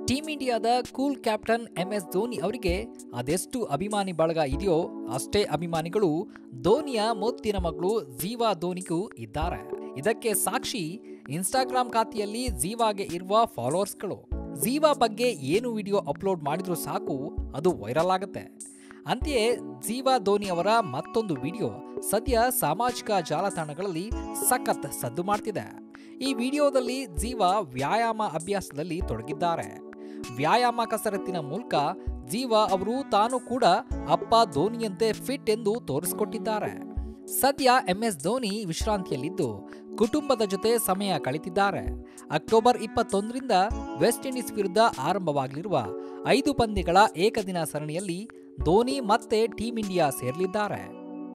team ಇಂಡಿಯಾದ cool captain M S Dhoni ಅವರಿಗೆ ಅದೆಷ್ಟು ಅಭಿಮಾನಿ ಬಳಗ ಇದೆಯೋ ಅಷ್ಟೇ ಅಭಿಮಾನಿಗಳು ಧೋನಿಯ ಮುತ್ತಿನ ಮಗಳು ಜೀವಾ ಧೋನಿಗೂ ಇದ್ದಾರೆ ಇದಕ್ಕೆ ಸಾಕ್ಷಿ ಇನ್ಸ್ಟಾಗ್ರಾಂ ಖಾತೆಯಲ್ಲಿ ಜೀವಾಗೆ ಇರುವ ಫಾಲೋವರ್ಸ್ಗಳು ಜೀವಾ ಬಗ್ಗೆ ಏನು ವಿಡಿಯೋ ಅಪ್ಲೋಡ್ ಮಾಡಿದ್ರೂ ಸಾಕು ಅದು ವೈರಲ್ ಆಗುತ್ತೆ ಅಂತೆಯೇ ಜೀವಾ ಧೋನಿ ಅವರ ಮತ್ತೊಂದು ವಿಡಿಯೋ ಸದ್ಯ ಸಾಮಾಜಿಕ ಜಾಲತಾಣಗಳಲ್ಲಿ ಸಖತ್ ಸದ್ದು ಮಾಡ್ತಿದೆ ಈ ವಿಡಿಯೋದಲ್ಲಿ ಜೀವಾ ವ್ಯಾಯಾಮ ಅಭ್ಯಾಸದಲ್ಲಿ ತೊಡಗಿದ್ದಾರೆ ವ್ಯಾಯಾಮ ಕಸರತ್ತಿನ ಮೂಲಕ ಜೀವಾ ಅವರು ತಾನು ಕೂಡ ಅಪ್ಪ ಧೋನಿಯಂತೆ ಫಿಟ್ ಎಂದು ತೋರಿಸಿಕೊಟ್ಟಿದ್ದಾರೆ ಸದ್ಯ ಎಂಎಸ್ ಧೋನಿ ವಿಶ್ರಾಂತಿಯಲ್ಲಿದ್ದು ಕುಟುಂಬದ ಜೊತೆ ಸಮಯ ಕಳೆದಿದ್ದಾರೆ ಅಕ್ಟೋಬರ್ ಇಪ್ಪತ್ತೊಂದರಿಂದ ವೆಸ್ಟ್ ಇಂಡೀಸ್ ವಿರುದ್ಧ ಆರಂಭವಾಗಲಿರುವ ಐದು ಪಂದ್ಯಗಳ ಏಕದಿನ ಸರಣಿಯಲ್ಲಿ ಧೋನಿ ಮತ್ತೆ ಟೀಂ ಇಂಡಿಯಾ ಸೇರಲಿದ್ದಾರೆ